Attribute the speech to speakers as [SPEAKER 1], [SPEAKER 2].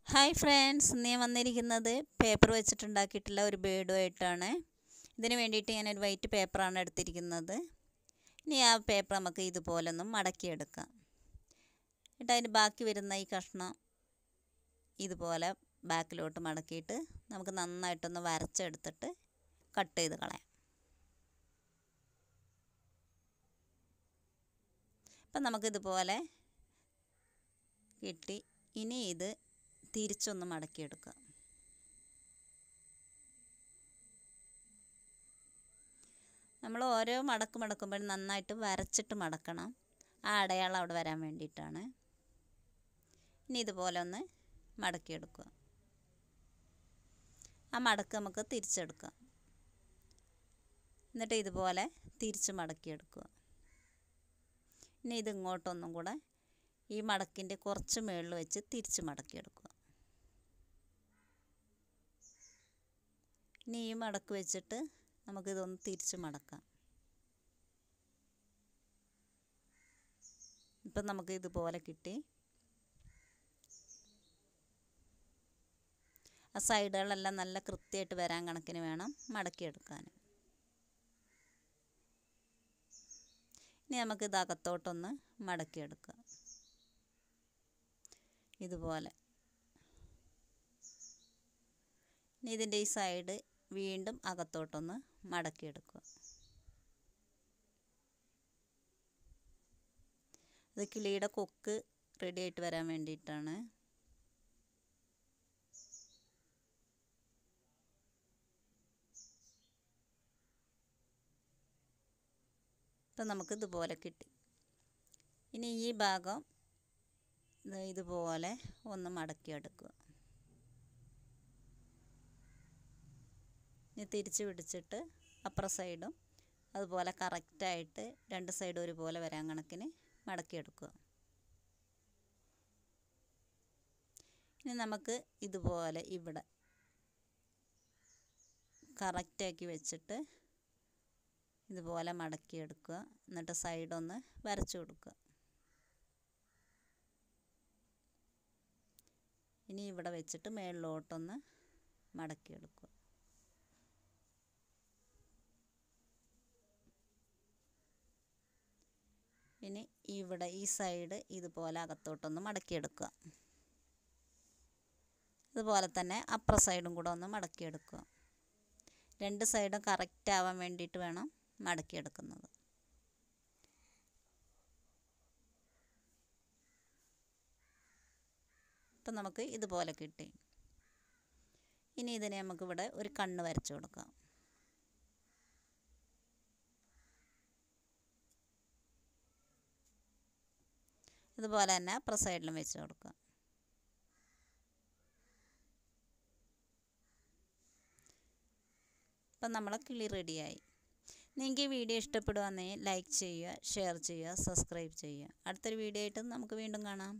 [SPEAKER 1] hi friends ഇന്ന് ഞാൻ വന്നിരിക്കുന്നത് പേപ്പർ വെച്ചിട്ടുണ്ടാക്കിയിട്ടുള്ള ഒരു ബേഡുമായിട്ടാണ് ഇതിന് വേണ്ടിയിട്ട് ഞാനൊരു വൈറ്റ് പേപ്പറാണ് എടുത്തിരിക്കുന്നത് ഇനി ആ പേപ്പർ നമുക്ക് ഇതുപോലൊന്നും മടക്കിയെടുക്കാം എന്നിട്ട് അതിന് ബാക്കി വരുന്ന ഈ കഷ്ണം ഇതുപോലെ ബാക്കിലോട്ട് മടക്കിയിട്ട് നമുക്ക് നന്നായിട്ടൊന്ന് വരച്ചെടുത്തിട്ട് കട്ട് ചെയ്ത് കളയാം അപ്പം നമുക്കിതുപോലെ കിട്ടി ഇനി ഇത് തിരിച്ചൊന്ന് മടക്കിയെടുക്കുക നമ്മൾ ഓരോ മടക്ക് മടക്കുമ്പോഴും നന്നായിട്ട് വരച്ചിട്ട് മടക്കണം ആ അടയാളം അവിടെ വരാൻ വേണ്ടിയിട്ടാണ് ഇനി ഇതുപോലെ ഒന്ന് മടക്കിയെടുക്കുക ആ മടക്ക് നമുക്ക് തിരിച്ചെടുക്കാം എന്നിട്ട് ഇതുപോലെ തിരിച്ച് മടക്കിയെടുക്കുക ഇനി ഇത് ഇങ്ങോട്ടൊന്നും കൂടെ ഈ മടക്കിൻ്റെ കുറച്ച് മുകളിൽ വെച്ച് തിരിച്ച് മടക്കിയെടുക്കുക ഇനി ഈ മടക്ക് വെച്ചിട്ട് നമുക്കിതൊന്ന് തിരിച്ച് മടക്കാം ഇപ്പം നമുക്ക് ഇതുപോലെ കിട്ടി ആ സൈഡുകളെല്ലാം നല്ല കൃത്യമായിട്ട് വരാൻ കണക്കിന് വേണം മടക്കിയെടുക്കാൻ ഇനി നമുക്ക് ഇത് അകത്തോട്ടൊന്ന് മടക്കിയെടുക്കാം ഇതുപോലെ ഇനി ഇതിൻ്റെ ഈ സൈഡ് വീണ്ടും അകത്തോട്ടൊന്ന് മടക്കിയെടുക്കുക ഇത് കിളിയുടെ കൊക്ക് റെഡി ആയിട്ട് വരാൻ വേണ്ടിയിട്ടാണ് ഇപ്പം നമുക്ക് ഇതുപോലെ കിട്ടി ഇനി ഈ ഭാഗം ഇതുപോലെ ഒന്ന് മടക്കിയെടുക്കുക ഇനി തിരിച്ച് പിടിച്ചിട്ട് അപ്പുറ സൈഡും അതുപോലെ കറക്റ്റായിട്ട് രണ്ട് സൈഡും ഒരുപോലെ വരാൻ കണക്കിന് മടക്കിയെടുക്കുക ഇനി നമുക്ക് ഇതുപോലെ ഇവിടെ കറക്റ്റാക്കി വെച്ചിട്ട് ഇതുപോലെ മടക്കിയെടുക്കുക എന്നിട്ട് സൈഡൊന്ന് വരച്ചു കൊടുക്കുക ഇനി ഇവിടെ വെച്ചിട്ട് മേളിലോട്ടൊന്ന് മടക്കിയെടുക്കുക ഇനി ഇവിടെ ഈ സൈഡ് ഇതുപോലെ അകത്തോട്ടൊന്ന് മടക്കിയെടുക്കുക അതുപോലെ തന്നെ അപ്പുറ സൈഡും കൂടെ ഒന്ന് മടക്കിയെടുക്കുക രണ്ട് സൈഡും കറക്റ്റ് ആവാൻ വേണ്ടിയിട്ട് വേണം മടക്കിയെടുക്കുന്നത് ഇപ്പം നമുക്ക് ഇതുപോലെ കിട്ടി ഇനി ഇതിനെ നമുക്കിവിടെ ഒരു കണ്ണ് വരച്ചു കൊടുക്കാം ഇതുപോലെ തന്നെ അപ്പുറ സൈഡിലും വെച്ച് കൊടുക്കുക ഇപ്പം നമ്മളെ കിളി റെഡിയായി നിങ്ങൾക്ക് ഈ വീഡിയോ ഇഷ്ടപ്പെടുകയാണെങ്കിൽ ലൈക്ക് ചെയ്യുക ഷെയർ ചെയ്യുക സബ്സ്ക്രൈബ് ചെയ്യുക അടുത്തൊരു വീഡിയോ ആയിട്ട് നമുക്ക് വീണ്ടും കാണാം